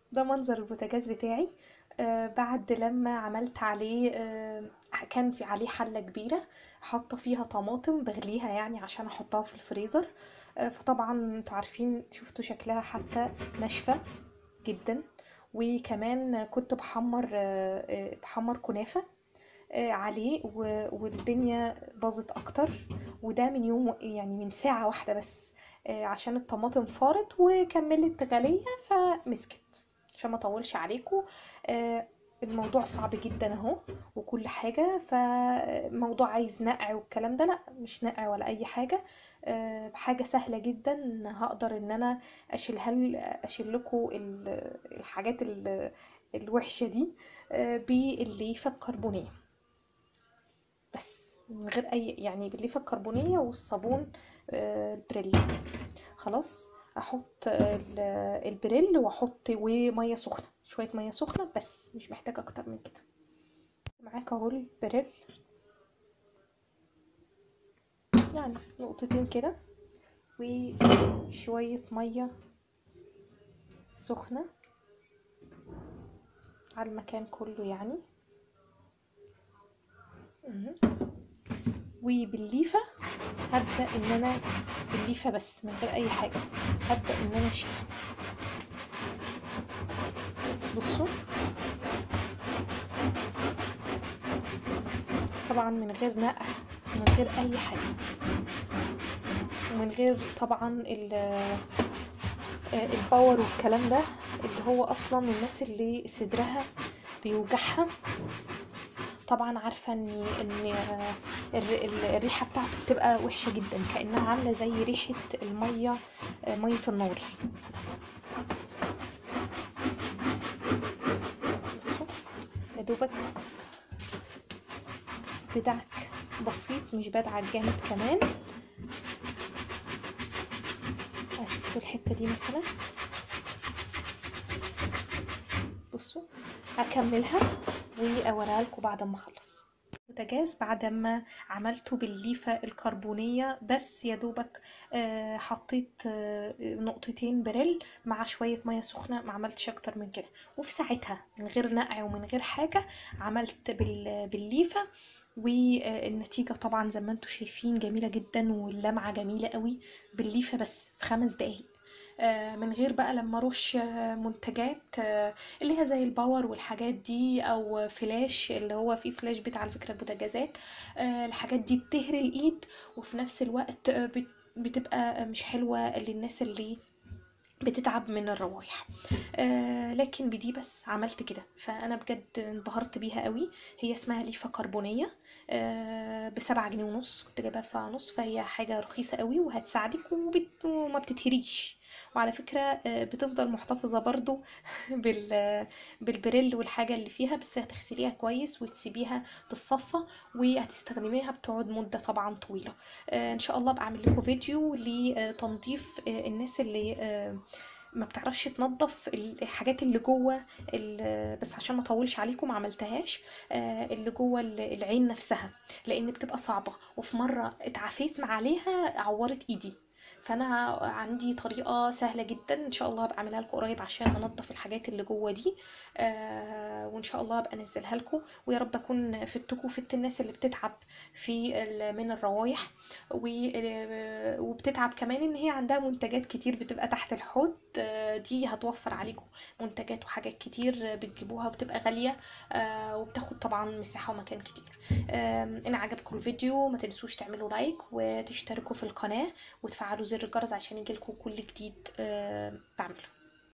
ده منظر البوتاجاز بتاعي آه بعد لما عملت عليه آه كان في عليه حلة كبيرة حاطة فيها طماطم بغليها يعني عشان احطها في الفريزر آه فطبعا انتوا عارفين شفتوا شكلها حتى ناشفة جدا وكمان كنت بحمر آه آه، بحمر كنافة آه، عليه و- والدنيا باظت اكتر وده من يوم يعني من ساعة واحدة بس آه، عشان الطماطم فارت وكملت غلية فمسكت عشان ما اطولش عليكم آه، الموضوع صعب جدا اهو وكل حاجة فموضوع عايز نقع والكلام ده لا مش نقع ولا اي حاجة آه، بحاجة سهلة جدا هقدر ان انا اشيلها اشيل لكم الحاجات ال- الوحشة دي آه، بالليفة الكربونية بس من غير اي يعني بالليفة الكربونية والصابون آه، البريل خلاص احط ال- البريل واحط وميه سخنه شويه ميه سخنه بس مش محتاجه اكتر من كده معاك اهو البريل يعني نقطتين كده وشويه ميه سخنه على المكان كله يعني مهم. وبالليفه هبدا ان انا بالليفه بس من غير اي حاجه هبدا ان انا اشيل بصوا طبعا من غير نقع من غير اي حاجه ومن غير طبعا ال- آه، الباور والكلام ده اللي هو اصلا الناس اللي صدرها بيوجعها طبعا عارفه ان ان آه، الر- ال- الريحه بتاعته بتبقى وحشه جدا كانها عامله زي ريحه الميه آه، ميه النار بصوا يا دوبك بدعك بسيط مش بدعك جامد كمان آه، شفتوا الحته دي مثلا بصوا هكملها واوريها لكم بعد ما اخلص البوتاجاز بعد ما عملته بالليفة الكربونية بس يا دوبك آه، حطيت آه، نقطتين بريل مع شوية مية سخنة ما عملتش اكتر من كده وفي ساعتها من غير نقع ومن غير حاجة عملت بال- بالليفة والنتيجة طبعا زي ما انتم شايفين جميلة جدا واللمعة جميلة قوي بالليفة بس في خمس دقايق آه، من غير بقى لما ارش آه، منتجات آه، اللي هي زي الباور والحاجات دي او فلاش اللي هو فيه فلاش بتاع على فكرة البوتاجازات آه، الحاجات دي بتهري الايد وفي نفس الوقت آه، بت- بتبقى مش حلوة للناس اللي بتتعب من الروايح آه لكن بدي بس عملت كده فانا بجد انبهرت بيها قوي هي اسمها ليفه كربونيه آه بسبعة جنيه ونص كنت جايبها بسبعة ونص فهي حاجه رخيصه قوي وهتساعدك وبت... وما بتتهريش وعلى فكرة آه، بتفضل محتفظة برضو بال... بالبريل والحاجة اللي فيها بس هتغسليها كويس وتسيبيها تتصفى وهتستخدميها بتقعد مدة طبعا طويلة آه، ان شاء الله بعمل لكم فيديو لتنظيف آه، الناس اللي آه، ما بتعرفش تنظف الحاجات اللي جوه ال- بس عشان ما اطولش عليكم ما عملتهاش آه، اللي جوه ال- العين نفسها لان بتبقى صعبه وفي مره اتعافيت مع عليها عورت ايدي فانا عندي طريقه سهله جدا ان شاء الله هبقى اعملها لكم قريب عشان انضف الحاجات اللي جوه دي آه، وان شاء الله هبقى انزلها لكم ويا رب اكون فدتكم وفدت الناس اللي بتتعب في ال- من الروايح و- آه، وبتتعب كمان ان هي عندها منتجات كتير بتبقى تحت الحوض آه، دي هتوفر عليكم منتجات وحاجات كتير آه، بتجيبوها بتبقى غالية آه، وبتاخد طبعا مساحة ومكان كتير آم، ان عجبكم الفيديو ما تنسوش تعملوا لايك وتشتركوا في القناة وتفعلوا زر الجرس عشان يجيلكم كل جديد آه، بعمله